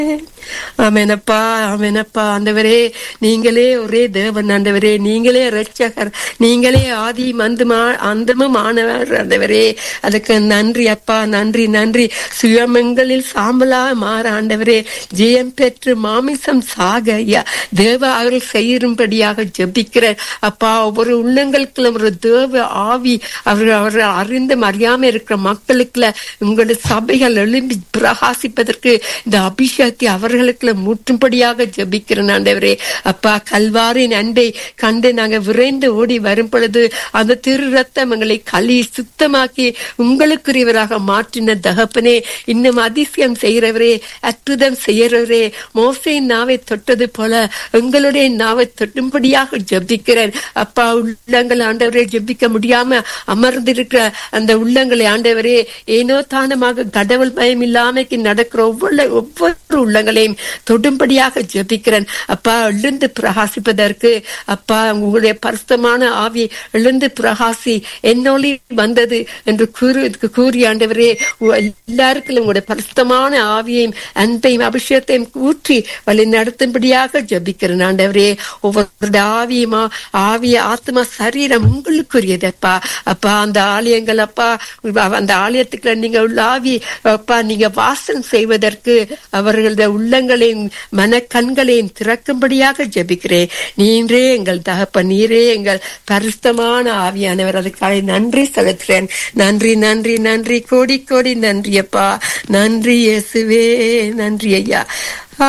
ஆமெனப்பா ஆமெனப்பா ஆண்டவரே நீங்களே ஒரே தேவன் ஆண்டவரே நீங்களே ரட்சகர் நீங்களே ஆதி மந்துமா அந்தமும் ஆனவர் ஆண்டவரே அதுக்கு நன்றி அப்பா நன்றி நன்றி சுயமங்களில் சாம்பலா மாற ஆண்டவரே ஜெயம் பெற்று மாமிசம் சாக ஐயா தேவ அவர்கள் செய்யும்படியாக ஜெபிக்கிறேன் அப்பா ஒவ்வொரு உள்ளங்களுக்குள்ள ஒரு தேவ ஆவி அவர்கள் அவர்கள் அறிந்தும் அறியாம இருக்கிற மக்களுக்குள்ள உங்களுடைய சபைகள் எழும்பி பிரகாசிப்பதற்கு இந்த அபிஷேகத்தை அவர்களுக்குள்ள மூட்டும்படியாக ஜெபிக்கிறேன் ஆண்டவரே அப்பா கல்வாரின் அன்பை கண்டு நாங்க விரைந்து ஓடி வரும் பொழுது அந்த திரு ரத்தம் எங்களை களி சுத்தமாக்கி உங்களுக்குரியவராக மாற்றின தகப்பனே இன்னும் அதிசயம் செய்கிறவரே அற்புதம் செய்கிறவரே மோசையின் நாவை தொட்டது போல எங்களுடைய நாவை தொட்டும்படியாக ஜெபிக்கிறேன் அப்பா உள்ளங்கள் ஆண்டவரே ஜெபிக்க முடியாம அமர்ந்திருக்கிற அந்த உள்ளங்களை ஆண்டவரே ஏனோ தானமாக கடவுள் பயம் இல்லாமைக்கு நடக்கிற ஒவ்வொரு ஒவ்வொரு உள்ளங்களையும் தொடும்படியாக ஜெபிக்கிறேன் அப்பா எழுந்து பிரகாசிப்பதற்கு அப்பா உங்களுடைய பரிசுத்தமான ஆவி எழுந்து பிரகாசி என்னொளி வந்தது என்று கூறு கூறி ஆண்டவரே உ- எல்லாருக்கும் உங்களுடைய பரிசுத்தமான ஆவியையும் அன்பையும் அபிஷேகத்தையும் ஊற்றி வழி நடத்தும்படியாக ஜெபிக்கிறேன் ஆண்டவரே ஒவ்வொரு ஆவியுமா ஆவிய ஆத்மா சரீரம் உங்களுக்குரியது அப்பா அப்பா அந்த ஆலயங்கள் அப்பா அந்த ஆலயத்துக்குள்ள நீங்க உள்ள ஆவி அப்பா நீங்க வாசம் செய்வதற்கு அவர்களது உள்ளங்களையும் மனக்கண்களையும் திறக்கும்படியாக ஜெபிக்கிறேன் நீரே எங்கள் தகப்ப நீரே எங்கள் பரிசுத்தமான ஆவியானவர் அதுக்காக நன்றி செலுத்துறேன் நன்றி நன்றி நன்றி கோடி கோடி நன்றி அப்பா நன்றி இயேசுவே நன்றி ஐயா